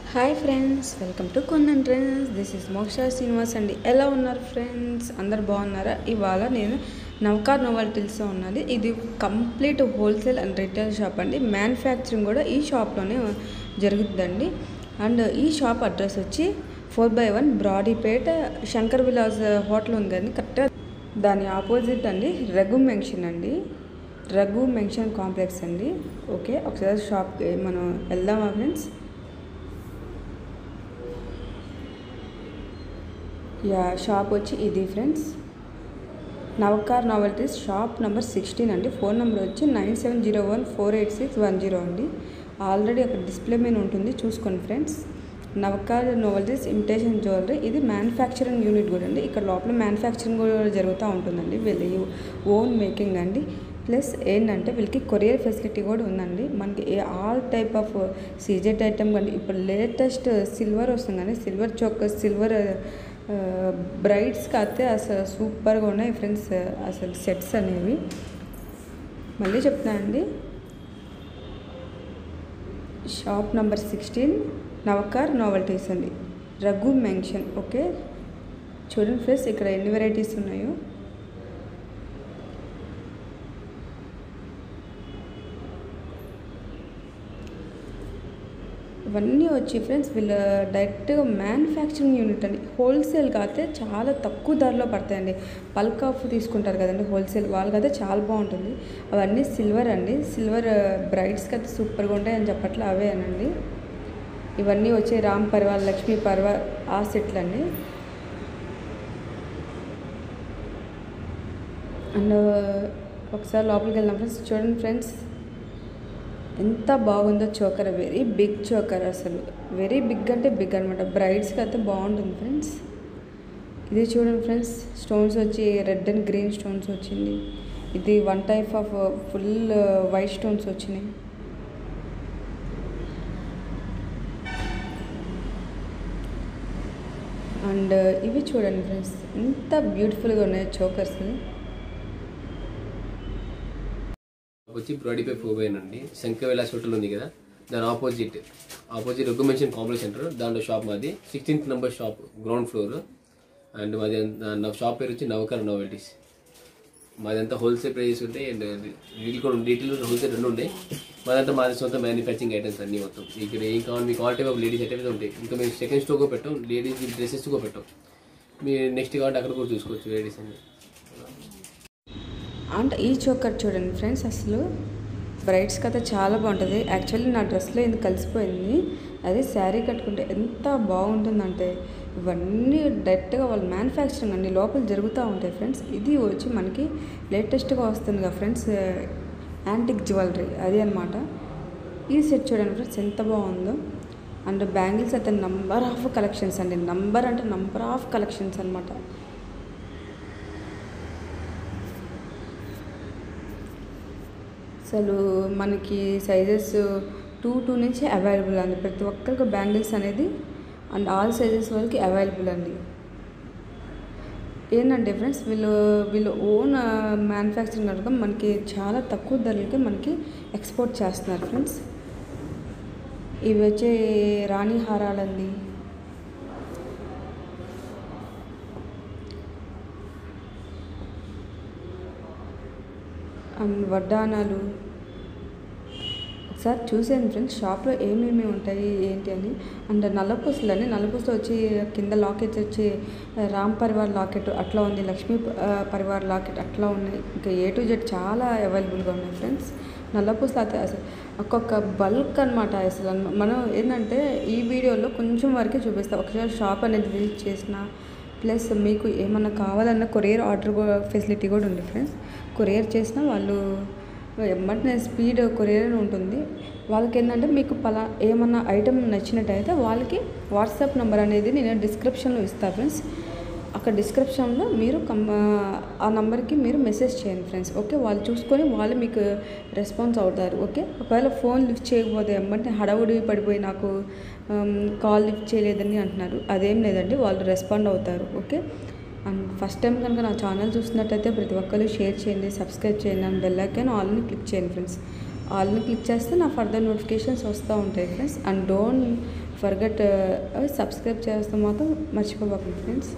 hi friends welcome to Kundan trends this is Moksha Srinivas అండి ఎలా ఉన్నారు ఫ్రెండ్స్ అందరు బాగున్నారా ఇవాళ నేను నవకార్ నోవల్టీస్లో ఉన్నది ఇది complete wholesale and retail shop అండి మ్యానుఫ్యాక్చరింగ్ కూడా ఈ షాప్లోనే జరుగుతుందండి అండ్ ఈ షాప్ అడ్రస్ వచ్చి four by one Brodipet Shankar Vilas hotel ఉంది కదండి కరెక్ట్గా దాని ఆపోజిట్ అండి రఘు మెన్షన్ అండి రఘు మెన్షన్ కాంప్లెక్స్ అండి ఓకే ఒకసారి షాప్కి మనం వెళ్దామా ఫ్రెండ్స్ యా షాప్ వచ్చి ఇది friends Navkar novelties shop number sixteen అండి ఫోన్ నెంబర్ వచ్చి nine seven zero one four eight six one zero అండి ఆల్రెడీ అక్కడ డిస్ప్లే మీద ఉంటుంది చూసుకోండి friends Navkar novelties imitation jewellery ఇది మ్యానుఫ్యాక్చరింగ్ యూనిట్ కూడా అండి ఇక్కడ లోపల మ్యానుఫ్యాక్చరింగ్ కూడా జరుగుతూ ఉంటుందండి వీళ్ళ ఓన్ మేకింగ్ అండి ప్లస్ ఏంటంటే వీళ్ళకి కొరియర్ ఫెసిలిటీ కూడా ఉందండి మనకి ఏ ఆల్ టైప్ ఆఫ్ సీజెట్ ఐటమ్ కానీ ఇప్పుడు లేటెస్ట్ సిల్వర్ వస్తుంది కానీ సిల్వర్ చోక్ సిల్వర్ బ్రైడ్స్కి అయితే అసలు సూపర్గా ఉన్నాయి ఫ్రెండ్స్ అసలు సెట్స్ అనేవి మళ్ళీ చెప్తానండి shop number sixteen Navkar novelties అండి రఘు మెన్షన్ ఓకే చూడండి ఫ్రెండ్స్ ఇక్కడ ఎన్ని వెరైటీస్ ఉన్నాయో ఇవన్నీ వచ్చి ఫ్రెండ్స్ వీళ్ళ డైరెక్ట్గా మ్యానుఫ్యాక్చరింగ్ యూనిట్ అండి హోల్సేల్గా అయితే చాలా తక్కువ ధరలో పడతాయండి బల్క్ ఆఫ్ తీసుకుంటారు కదండి హోల్సేల్ వాళ్ళకైతే చాలా బాగుంటుంది అవన్నీ సిల్వర్ అండి సిల్వర్ బ్రైడ్స్కి అయితే సూపర్గా ఉంటాయి అని చెప్పట్లే అవే అనండి ఇవన్నీ వచ్చి రామ్ పరివార్ లక్ష్మీ పరివార్ ఆ సెట్లు అండి అండ్ ఒకసారి లోపలికి వెళ్దాం ఫ్రెండ్స్ చూడండి ఫ్రెండ్స్ ఎంత బాగుందో చోకర్ వెరీ బిగ్ చోకర్ అసలు వెరీ బిగ్ అంటే బిగ్ అనమాట బ్రైడ్స్కి అయితే బాగుంటుంది ఫ్రెండ్స్ ఇది చూడండి ఫ్రెండ్స్ స్టోన్స్ వచ్చి రెడ్ అండ్ గ్రీన్ స్టోన్స్ వచ్చింది ఇది one type of full white stones వచ్చినాయి అండ్ ఇవి చూడండి ఫ్రెండ్స్ ఎంత బ్యూటిఫుల్గా ఉన్నాయి చోకర్స్ వచ్చి బ్రాడీపై ఫోబైన్ అండి శంకర్ విలాస్ హోటల్ ఉంది కదా దాని ఆపోజిట్ ఆపోజిట్ రెగ్యుమెంషన్ కాంప్లెక్స్ సెంటర్ దాంట్లో షాప్ మాది sixteenth number shop ground floor and మాది నా షాప్ పేరు వచ్చి నవకర్ నోవెల్టీస్ మాదంతా హోల్సేల్ ప్రైజెస్ ఉంటాయి అండ్ రీటైల్ కూడా డీటెయిల్ హోల్సేల్ రెండు ఉంటాయి మాదంతా మాది సొంత మ్యానుఫ్యాక్చరింగ్ ఐటమ్స్ అన్ని మొత్తం ఇక్కడ ఏం కావాలి మీకు all type of ladies items ఉంటాయి ఇంకా మేము సెకండ్ స్టోర్ కూడా పెట్టాం లేడీస్ డ్రెస్సెస్ కూడా పెట్టాం మీరు నెక్స్ట్ కాబట్టి అక్కడ కూడా చూసుకోవచ్చు లేడీస్ అని అంటే ఈ చోకర్ చూడండి ఫ్రెండ్స్ అసలు బ్రైడ్స్కి అయితే చాలా బాగుంటుంది యాక్చువల్లీ నా డ్రెస్లో ఇది కలిసిపోయింది అది శారీ కట్టుకుంటే ఎంత బాగుంటుందంటే ఇవన్నీ డైరెక్ట్గా వాళ్ళు మ్యానుఫ్యాక్చరింగ్ అండి లోపల జరుగుతూ ఉంటాయి ఫ్రెండ్స్ ఇది వచ్చి మనకి లేటెస్ట్గా వస్తుంది కదా ఫ్రెండ్స్ యాంటిక్ జ్యువెలరీ అది అనమాట ఈ సెట్ చూడండి ఫ్రెండ్స్ ఎంత బాగుందో అండ్ బ్యాంగిల్స్ అయితే నంబర్ ఆఫ్ కలెక్షన్స్ అండి నంబర్ అంటే నంబర్ ఆఫ్ కలెక్షన్స్ అనమాట అసలు మనకి సైజెస్ టూ టూ నుంచి అవైలబుల్ అండి ప్రతి ఒక్కరికి బ్యాంగిల్స్ అనేది అండ్ ఆల్ సైజెస్ వాళ్ళకి అవైలబుల్ అండి ఏంటంటే ఫ్రెండ్స్ వీళ్ళు వీళ్ళు ఓన్ మ్యానుఫ్యాక్చరింగ్ కనుక మనకి చాలా తక్కువ ధరలకి మనకి ఎక్స్పోర్ట్ చేస్తున్నారు ఫ్రెండ్స్ ఇవి వచ్చే రాణి హారాలండి అండ్ వడ్డానాలు ఒకసారి చూసాను ఫ్రెండ్స్ షాప్లో ఏమేమి ఉంటాయి ఏంటి అని అండ్ నల్లపూసలు అని నల్లపూసలు వచ్చి కింద లాకెట్స్ వచ్చి రామ్ పరివార్ లాకెట్ అట్లా ఉంది లక్ష్మీ పరివార్ లాకెట్ అట్లా ఉన్నాయి ఇంకా ఏ టు జెడ్ చాలా అవైలబుల్గా ఉన్నాయి ఫ్రెండ్స్ నల్లపూసలు అయితే అసలు ఒక్కొక్క బల్క్ అనమాట అసలు మనం ఏంటంటే ఈ వీడియోలో కొంచెం వరకే చూపిస్తాం ఒకసారి షాప్ అనేది విజిట్ చేసిన ప్లస్ మీకు ఏమన్నా కావాలన్న కొరియర్ ఆర్డర్ ఫెసిలిటీ కూడా ఉంది ఫ్రెండ్స్ కొరియర్ చేసినా వాళ్ళు ఎమ్మటనే స్పీడ్ కొరియర్ అని ఉంటుంది వాళ్ళకి ఏంటంటే మీకు పలా ఏమన్నా ఐటమ్ నచ్చినట్టయితే వాళ్ళకి వాట్సాప్ నెంబర్ అనేది నేను డిస్క్రిప్షన్లో ఇస్తాను ఫ్రెండ్స్ అక్కడ డిస్క్రిప్షన్లో మీరు కమ్ ఆ నెంబర్కి మీరు మెసేజ్ చేయండి ఫ్రెండ్స్ ఓకే వాళ్ళు చూసుకొని వాళ్ళు మీకు రెస్పాన్స్ అవుతారు ఓకే ఒకవేళ ఫోన్ లిఫ్ట్ చేయకపోతే ఏమంటే హడావుడి పడిపోయి నాకు కాల్ లిఫ్ట్ చేయలేదని అంటున్నారు అదేం లేదండి వాళ్ళు రెస్పాండ్ అవుతారు ఓకే అండ్ ఫస్ట్ టైం కనుక నా ఛానల్ చూసినట్టయితే ప్రతి ఒక్కరు షేర్ చేయండి సబ్స్క్రైబ్ చేయండి అండ్ బెల్ ఐకాన్ ఆల్ని క్లిక్ చేయండి ఫ్రెండ్స్ ఆల్ని క్లిక్ చేస్తే నా ఫర్దర్ నోటిఫికేషన్స్ వస్తూ ఉంటాయి friends and don't forget subscribe చేస్తే మాత్రం మర్చిపోకండి ఫ్రెండ్స్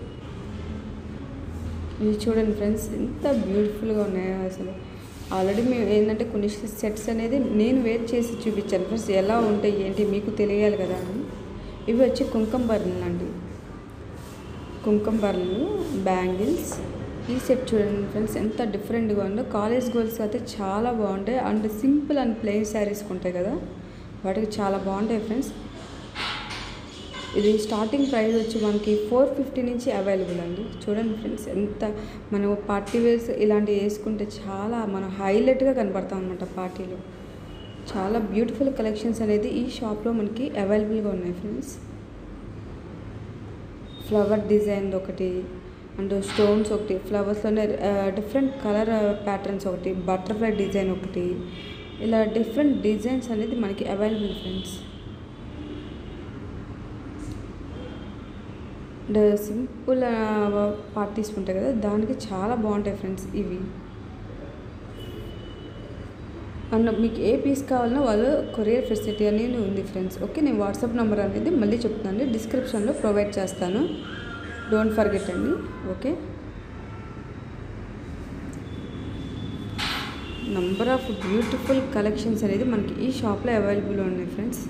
ఇవి చూడండి ఫ్రెండ్స్ ఎంత బ్యూటిఫుల్గా ఉన్నాయో అసలు ఆల్రెడీ మేము ఏంటంటే కొన్ని సెట్స్ అనేది నేను వేర్ చేసి చూపించాను ఫ్రెండ్స్ ఎలా ఉంటాయి ఏంటి మీకు తెలియాలి కదా అని ఇవి వచ్చి కుంకుమ బర్రెలు అండి కుంకుమ బర్రెలు బ్యాంగిల్స్ ఈ సెట్ చూడండి ఫ్రెండ్స్ ఎంత డిఫరెంట్గా ఉందో కాలేజ్ గోల్స్ అయితే చాలా బాగుంటాయి and simple and plain saris ఉంటాయి కదా వాటికి చాలా బాగుంటాయి ఫ్రెండ్స్ ఇది స్టార్టింగ్ ప్రైస్ వచ్చి మనకి ఫోర్ ఫిఫ్టీ నుంచి అవైలబుల్ అండి చూడండి ఫ్రెండ్స్ ఎంత మనం పార్టీ వేర్స్ ఇలాంటివి వేసుకుంటే చాలా మనం హైలైట్గా కనపడతాం అనమాట పార్టీలో చాలా బ్యూటిఫుల్ కలెక్షన్స్ అనేది ఈ షాప్లో మనకి అవైలబుల్గా ఉన్నాయి ఫ్రెండ్స్ ఫ్లవర్ డిజైన్ ఒకటి అండ్ స్టోన్స్ ఒకటి ఫ్లవర్స్లోనే డిఫరెంట్ కలర్ ప్యాటర్న్స్ ఒకటి బటర్ఫ్లై డిజైన్ ఒకటి ఇలా డిఫరెంట్ డిజైన్స్ అనేది మనకి available friends and simple parties ఉంటాయి కదా దానికి చాలా బాగుంటాయి ఫ్రెండ్స్ ఇవి అండ్ మీకు ఏ పీస్ కావాలన్నా వాళ్ళు కొరియర్ ఫెసిలిటీ అనేది ఉంది ఫ్రెండ్స్ ఓకే నేను వాట్సాప్ నెంబర్ అనేది మళ్ళీ చెప్తాను డిస్క్రిప్షన్లో ప్రొవైడ్ చేస్తాను డోంట్ ఫర్గెట్ అండి okay number of beautiful collections అనేది మనకి ఈ షాప్లో అవైలబుల్ ఉన్నాయి ఫ్రెండ్స్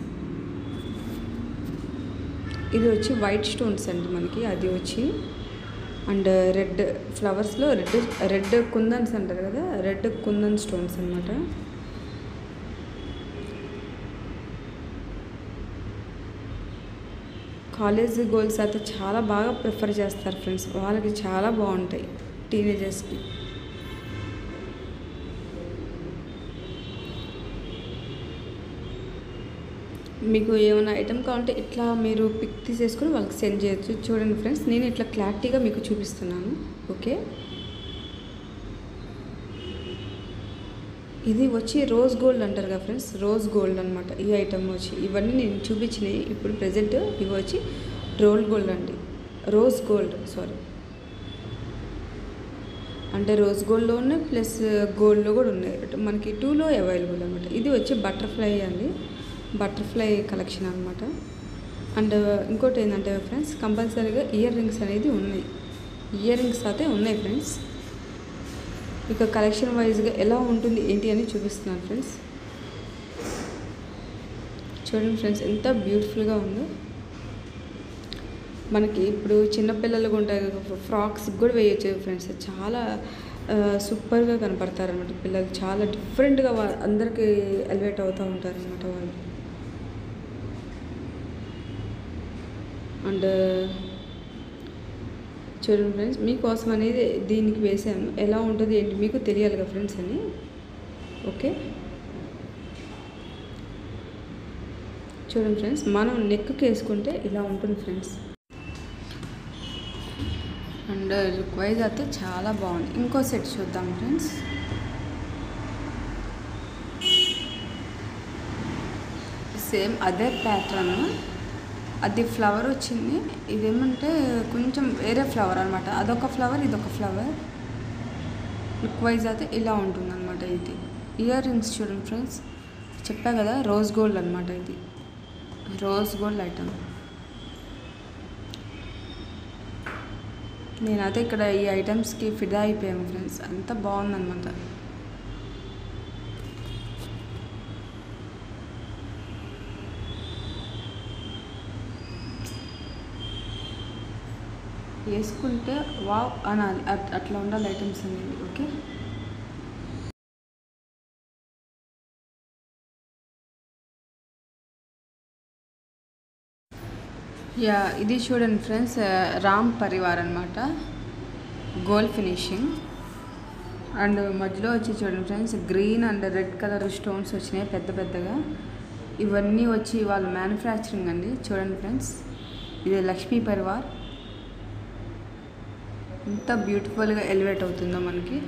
ఇది వచ్చి వైట్ స్టోన్స్ అండి మనకి అది వచ్చి అండ్ రెడ్ ఫ్లవర్స్లో రెడ్ రెడ్ కుందన్స్ అంటారు కదా రెడ్ కుందన్ స్టోన్స్ అనమాట కాలేజ్ గోల్స్ అయితే చాలా బాగా ప్రిఫర్ చేస్తారు ఫ్రెండ్స్ వాళ్ళకి చాలా బాగుంటాయి టీనేజర్స్కి మీకు ఏమైనా ఐటమ్ కావాలంటే ఇట్లా మీరు పిక్ తీసేసుకొని వాళ్ళకి సెండ్ చేయొచ్చు చూడండి ఫ్రెండ్స్ నేను ఇట్లా క్లారిటీగా మీకు చూపిస్తున్నాను ఓకే ఇది వచ్చి రోజ్ గోల్డ్ అంటారు కదా ఫ్రెండ్స్ రోజ్ గోల్డ్ అనమాట ఈ ఐటమ్ వచ్చి ఇవన్నీ నేను చూపించినవి ఇప్పుడు ప్రజెంట్ ఇవి వచ్చి రోల్ గోల్డ్ అండి రోజ్ గోల్డ్ సారీ అంటే రోజ్ గోల్డ్లో ఉన్నాయి ప్లస్ గోల్డ్లో కూడా ఉన్నాయి మనకి టూలో అవైలబుల్ అనమాట ఇది వచ్చి బటర్ఫ్లై అండి బటర్ఫ్లై కలెక్షన్ అనమాట అండ్ ఇంకోటి ఏంటంటే ఫ్రెండ్స్ కంపల్సరీగా ఇయర్ రింగ్స్ అనేది ఉన్నాయి ఇయర్ రింగ్స్ అయితే ఉన్నాయి ఫ్రెండ్స్ ఇక కలెక్షన్ వైజ్గా ఎలా ఉంటుంది ఏంటి అని చూపిస్తున్నాను ఫ్రెండ్స్ చూడండి ఫ్రెండ్స్ ఎంత బ్యూటిఫుల్గా ఉందో మనకి ఇప్పుడు చిన్నపిల్లలు ఉంటాయి కదా ఫ్రాక్స్ కూడా వేయచ్చు ఫ్రెండ్స్ చాలా సూపర్గా కనపడతారు అనమాట పిల్లలు చాలా డిఫరెంట్గా వా అందరికీ ఎలివేట్ అవుతూ ఉంటారు అనమాట వాళ్ళు అండ్ చూడండి ఫ్రెండ్స్ మీకోసం అనేది దీనికి వేసాను ఎలా ఉంటుంది ఏంటి మీకు తెలియాలి కదా ఫ్రెండ్స్ అని ఓకే చూడండి ఫ్రెండ్స్ మనం నెక్కి వేసుకుంటే ఇలా ఉంటుంది ఫ్రెండ్స్ అండ్ లుక్ వైజ్ అయితే చాలా బాగుంది ఇంకో సెట్ చూద్దాం ఫ్రెండ్స్ సేమ్ అదే ప్యాటర్న్ అది ఫ్లవర్ వచ్చింది ఇదేమంటే కొంచెం వేరే ఫ్లవర్ అనమాట అదొక ఫ్లవర్ ఇదొక ఫ్లవర్ లుక్ వైజ్ అయితే ఇలా ఉంటుంది అనమాట ఇది ఇయర్ రింగ్స్ చూడండి ఫ్రెండ్స్ చెప్పా కదా రోజ్ గోల్డ్ అనమాట ఇది రోజ్ గోల్డ్ ఐటమ్ నేనైతే ఇక్కడ ఈ ఐటమ్స్కి ఫిదా అయిపోయాను ఫ్రెండ్స్ అంత బాగుందన్నమాట వేసుకుంటే వావ్ అనాలి అట్- అట్లా ఉండాలి ఐటమ్స్ అనేది ఓకే యా ఇది చూడండి ఫ్రెండ్స్ రామ్ పరివార్ అనమాట గోల్డ్ ఫినిషింగ్ అండ్ మధ్యలో వచ్చి చూడండి friends green and red colour stones వచ్చినాయి పెద్ద పెద్దగా ఇవన్నీ వచ్చి వాళ్ళ మ్యానుఫ్యాక్చరింగ్ అండి చూడండి ఫ్రెండ్స్ ఇది లక్ష్మీ పరివార్ ఎంత బ్యూటిఫుల్గా ఎలివేట్ అవుతుందో మనకి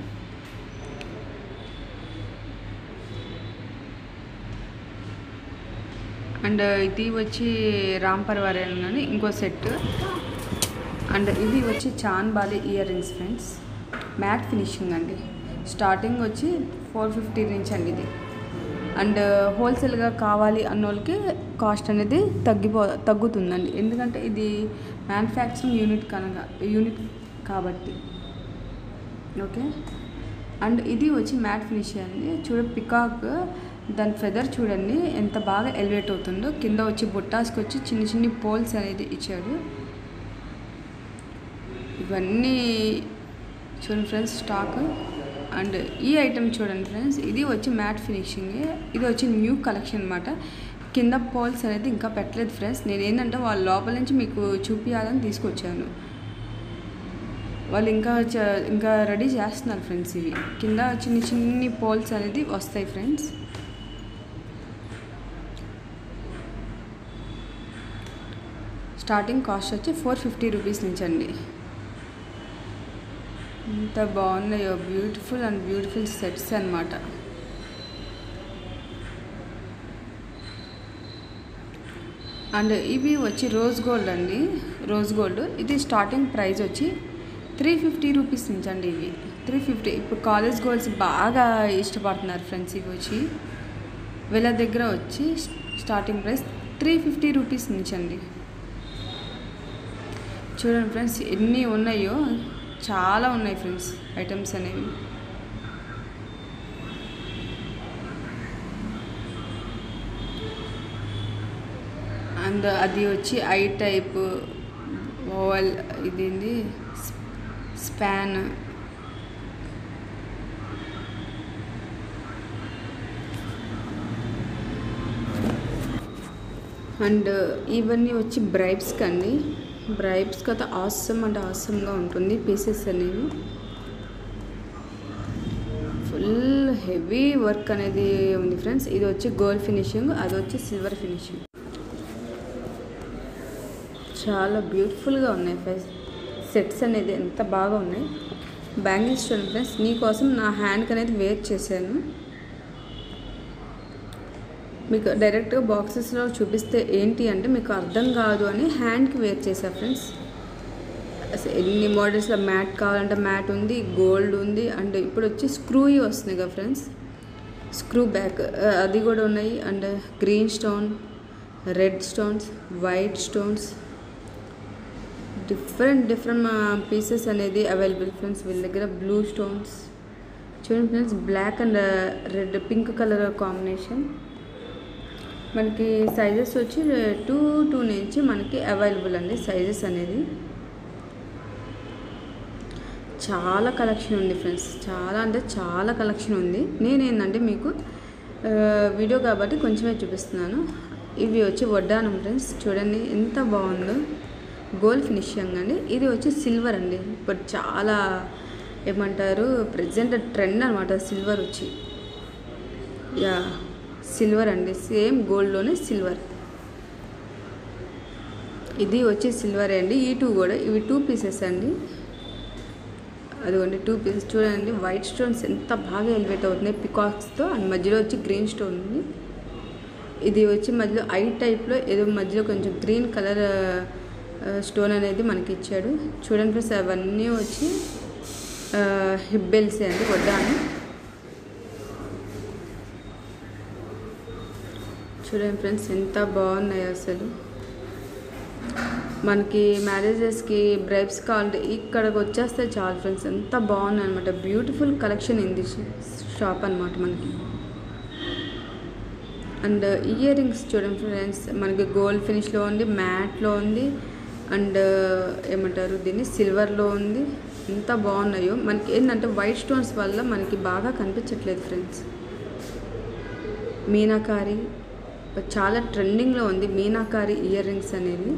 అండ్ ఇది వచ్చి రామ్ పరివార్ కానీ ఇంకో సెట్ అండ్ ఇది వచ్చి chand bali earrings friends matte finishing అండి స్టార్టింగ్ వచ్చి ఫోర్ ఫిఫ్టీ నుంచి అండి ఇది అండ్ హోల్సేల్గా కావాలి అన్న వాళ్ళకి కాస్ట్ అనేది తగ్గిపో తగ్గుతుందండి ఎందుకంటే ఇది మ్యానుఫ్యాక్చరింగ్ యూనిట్ కనుక యూనిట్ కాబట్టి ఓకే అండ్ ఇది వచ్చి మ్యాట్ ఫినిష్ అండి చూడ పికాక్ దాని ఫెదర్ చూడండి ఎంత బాగా ఎలివేట్ అవుతుందో కింద వచ్చి బుట్టాస్కి వచ్చి చిన్న చిన్ని పోల్స్ అనేది ఇచ్చాడు ఇవన్నీ చూడండి ఫ్రెండ్స్ స్టాక్ అండ్ ఈ ఐటెం చూడండి ఫ్రెండ్స్ ఇది వచ్చి మ్యాట్ ఫినిషింగ్ ఇది వచ్చి న్యూ కలెక్షన్ అనమాట కింద పోల్స్ అనేది ఇంకా పెట్టలేదు ఫ్రెండ్స్ నేను ఏంటంటే వాళ్ళ లోపల నుంచి మీకు చూపించాలని తీసుకొచ్చాను వాళ్ళు ఇంకా చ- ఇంకా రెడీ చేస్తున్నారు ఫ్రెండ్స్ ఇవి కింద చిన్న చిన్ని పోల్స్ అనేది వస్తాయి ఫ్రెండ్స్ స్టార్టింగ్ కాస్ట్ వచ్చి ఫోర్ ఫిఫ్టీ రూపీస్ నుంచి అండి ఎంత బాగున్నాయో బ్యూటిఫుల్ అండ్ బ్యూటిఫుల్ సెట్స్ అన్నమాట అండ్ ఇవి వచ్చి రోజ్ గోల్డ్ అండి రోజ్ గోల్డ్ ఇది స్టార్టింగ్ ప్రైస్ వచ్చి త్రీ ఫిఫ్టీ రూపీస్ నుంచి అండి ఇవి త్రీ ఫిఫ్టీ ఇప్పుడు కాలేజ్ గోల్డ్స్ బాగా ఇష్టపడుతున్నారు ఫ్రెండ్స్ ఇవి వచ్చి వీళ్ళ దగ్గర వచ్చి starting price three fifty rupees నుంచి అండి చూడండి ఫ్రెండ్స్ ఎన్ని ఉన్నాయో చాలా ఉన్నాయి ఫ్రెండ్స్ ఐటమ్స్ అనేవి అండ్ అది వచ్చి ఐ టైప్ ఓవల్ ఇదేంది స్పాన్ అండ్ ఇవన్నీ వచ్చి బ్రైబ్స్కి అండి బ్రైబ్స్కి అయితే ఆసమ్ అంటే ఆసమ్గా ఉంటుంది పీసెస్ అనేవి ఫుల్ హెవీ వర్క్ అనేది ఉంది ఫ్రెండ్స్ ఇది వచ్చి గోల్డ్ ఫినిషింగ్ అది వచ్చి సిల్వర్ ఫినిషింగ్ చాలా బ్యూటిఫుల్గా ఉన్నాయి ఫ్రెండ్స్ సెట్స్ అనేది ఎంత బాగా ఉన్నాయి బ్యాంగిల్స్ చూడండి ఫ్రెండ్స్ నీకోసం నా హ్యాండ్కి అనేది వేర్ చేశాను మీకు డైరెక్ట్గా బాక్సెస్లో చూపిస్తే ఏంటి అంటే మీకు అర్థం కాదు అని హ్యాండ్కి వేర్ చేశా ఫ్రెండ్స్ అసలు ఎన్ని మోడల్స్లో మ్యాట్ కావాలంటే మ్యాట్ ఉంది గోల్డ్ ఉంది అండ్ ఇప్పుడు వచ్చి స్క్రూ వస్తున్నాయి కదా ఫ్రెండ్స్ స్క్రూ బ్యాక్ అది కూడా ఉన్నాయి and green stone red stones white stones different different pieces అనేది అవైలబుల్ ఫ్రెండ్స్ వీళ్ళ దగ్గర బ్లూ స్టోన్స్ చూడండి friends black and red pink colour combination మనకి సైజెస్ వచ్చి టూ టూ నుంచి మనకి అవైలబుల్ అండి సైజెస్ అనేది చాలా కలెక్షన్ ఉంది ఫ్రెండ్స్ చాలా అంటే చాలా కలెక్షన్ ఉంది నేనేంటంటే మీకు ఆ, వీడియో కాబట్టి కొంచెమే చూపిస్తున్నాను ఇవి వచ్చి వడ్డానం ఫ్రెండ్స్ చూడండి ఎంత బాగుందో గోల్డ్ ఫినిషింగ్ అండి ఇది వచ్చి సిల్వర్ అండి ఇప్పుడు చాలా ఏమంటారు ప్రజెంట్ ట్రెండ్ అనమాట సిల్వర్ వచ్చి యా సిల్వర్ అండి సేమ్ గోల్డ్లోనే సిల్వర్ ఇది వచ్చి సిల్వర్ అండి ఈ టూ కూడా ఇవి టూ పీసెస్ అండి అదిగోండి టూ పీసెస్ చూడండి వైట్ స్టోన్స్ ఎంత బాగా ఎలివేట్ అవుతున్నాయి పికాక్స్తో అండ్ మధ్యలో వచ్చి గ్రీన్ స్టోన్ ఉంది ఇది వచ్చి మధ్యలో ఐ టైప్లో ఏదో మధ్యలో కొంచెం గ్రీన్ కలర్ స్టోన్ అనేది మనకి ఇచ్చాడు చూడండి ఫ్రెండ్స్ అవన్నీ వచ్చి హిబ్బెల్సే అండి వడ్డాను చూడండి ఫ్రెండ్స్ ఎంత బాగున్నాయి అసలు మనకి మ్యారేజెస్కి బ్రైబ్స్ కావాలంటే ఇక్కడికి వచ్చేస్తే చాలు ఫ్రెండ్స్ ఎంత బాగున్నాయి అనమాట బ్యూటిఫుల్ కలెక్షన్ ఇంది షాప్ అనమాట మనకి అండ్ ఇయర్ రింగ్స్ చూడండి ఫ్రెండ్స్ మనకి గోల్డ్ ఫినిష్లో ఉంది మ్యాట్లో ఉంది అండ్ ఏమంటారు దీన్ని సిల్వర్లో ఉంది ఎంత బాగున్నాయో మనకి ఏంటంటే వైట్ స్టోన్స్ వల్ల మనకి బాగా కనిపించట్లేదు ఫ్రెండ్స్ మీనాకారి చాలా ట్రెండింగ్లో ఉంది మీనాకారి ఇయర్ రింగ్స్ అనేది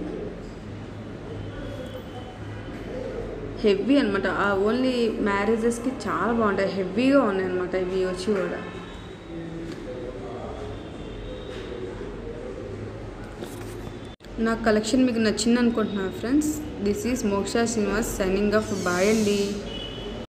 హెవీ అనమాట ఆ ఓన్లీ మ్యారేజెస్కి చాలా బాగుంటాయి హెవీగా ఉన్నాయి అనమాట ఇవి వచ్చి కూడా నా కలెక్షన్ మీకు నచ్చింది అనుకుంటున్నాను friends this is Moksha Srinivas signing off bye అండి